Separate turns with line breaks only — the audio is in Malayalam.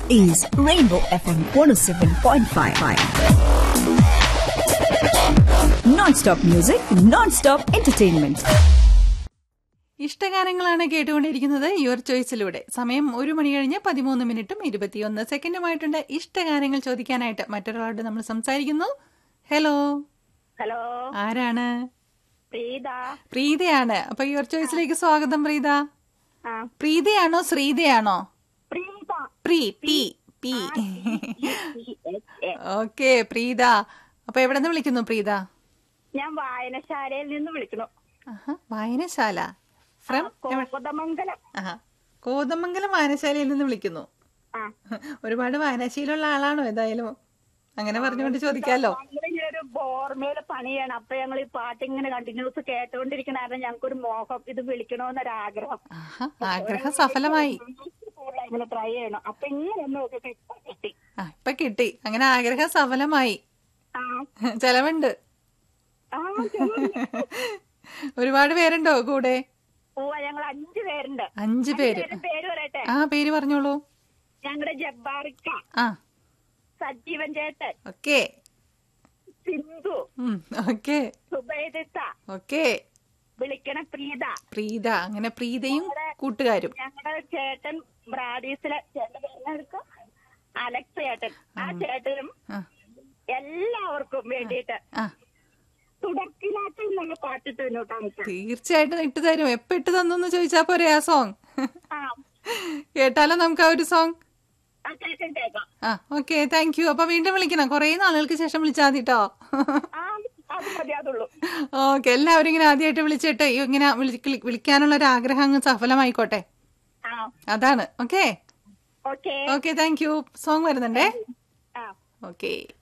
is Rainbow FM 107.5. Non-stop music, non-stop entertainment.
ഇഷ്ടഗാനങ്ങളാണ് കേട്ടുകൊണ്ടിരിക്കുന്നത് യുവർ ചോയ്സിലൂടെ സമയം ഒരു മണി കഴിഞ്ഞ് പതിമൂന്ന് മിനിറ്റും ഇരുപത്തിയൊന്ന് സെക്കൻഡുമായിട്ടുണ്ട് ഇഷ്ടഗാനങ്ങൾ ചോദിക്കാനായിട്ട് മറ്റൊരാളോട് നമ്മൾ സംസാരിക്കുന്നു ഹലോ
ഹലോ
ആരാണ്
പ്രീത
പ്രീതയാണ് അപ്പൊ യുവർ ചോയ്സിലേക്ക് സ്വാഗതം പ്രീത
ആ
പ്രീതയാണോ ശ്രീതയാണോ
പ്രീത
പ്രീ പി പി ഓക്കെ പ്രീത അപ്പൊ എവിടെ നിന്ന് വിളിക്കുന്നു പ്രീത
ഞാൻ വായനശാലയിൽ നിന്ന് വിളിക്കണു
ആഹാ, വായനശാല ഫ്രം
കോതമംഗലം
ആഹാ കോതമംഗലം വായനശാലയിൽ നിന്ന് വിളിക്കുന്നു
ആ
ഒരുപാട് വായനാശീലമുള്ള ആളാണോ ഏതായാലും അങ്ങനെ പറഞ്ഞുകൊണ്ട് ചോദിക്കാലോ
ഞങ്ങളിങ്ങനെ ഒരു ബോർമേല് പണിയാണ് അപ്പൊ ഞങ്ങൾ ഈ പാട്ട് ഇങ്ങനെ കണ്ടിന്യൂസ് കേട്ടോണ്ടിരിക്കണ കാരണം ഞങ്ങൾക്കൊരു മോഹം ഇത് വിളിക്കണോന്നൊരു ആഗ്രഹം
ആഹാ, ആഗ്രഹം സഫലമായി
കൂടുതൽ ഇങ്ങനെ ട്രൈ ചെയ്യണം അപ്പൊ ഇങ്ങനെ ഒന്ന് നോക്കിട്ട് ഇപ്പൊ കിട്ടി
ആ ഇപ്പൊ കിട്ടി അങ്ങനെ ആഗ്രഹം സഫലമായി
ആ
ചെലവുണ്ട്
ആ ചെറുത്.
ഒരുപാട് പേരുണ്ടോ കൂടെ
ഉവ്വ ഞങ്ങൾ അഞ്ചു പേരുണ്ട്
അഞ്ചു പേര്
പേര് പേര് പറയട്ടെ
ആ പേര് പറഞ്ഞോളൂ
ഞങ്ങളുടെ ജബ്ബാറിക്ക
ആ
സജീവൻ ചേട്ടൻ
ഓക്കെ
സിന്ധു
ഓക്കെ
സുബൈദിത്ത
ഓക്കെ
വിളിക്കണ പ്രീത
പ്രീത അങ്ങനെ പ്രീതയും കൂട്ടുകാരും
ഞങ്ങളുടെ ചേട്ടൻ ബ്രാഡീസിലെ ചേട്ടൻ പേരെടുക്കും അലക്സ് ചേട്ടൻ ആ ചേട്ടനും
ആ
എല്ലാവർക്കും വേണ്ടിയിട്ട്
ആ
തുടക്കിലാട്ട് എന്നുള്ള പാട്ടിട്ട് മുന്നോട്ടാണ്
തീർച്ചയായിട്ടും ഇട്ട് തരും എപ്പോ ഇട്ട് തന്നു ചോദിച്ചാ പോരെ ആ സോങ്
ആ
കേട്ടാലോ നമുക്ക് ആ ഒരു സോങ്
ആ കേൾക്കാം കേൾക്കാം
ആ ഓക്കെ താങ്ക് യു അപ്പൊ വീണ്ടും വിളിക്കണം കുറേ നാളുകൾക്ക് ശേഷം വിളിച്ചാൽ മതി കേട്ടോ
ആ അത് മതി അതുള്ളൂ
ഓക്കെ എല്ലാവരും ഇങ്ങനെ ആദ്യമായിട്ട് വിളിച്ചിട്ട് ഈ ഇങ്ങനെ വിളി- വിളിക്കാനുള്ള ഒരു ആഗ്രഹം അങ്ങ് സഫലമായിക്കോട്ടെ
ആ
അതാണ് okay
okay
okay thank you song വരുന്നുണ്ടേ
ആ
ഓക്കെ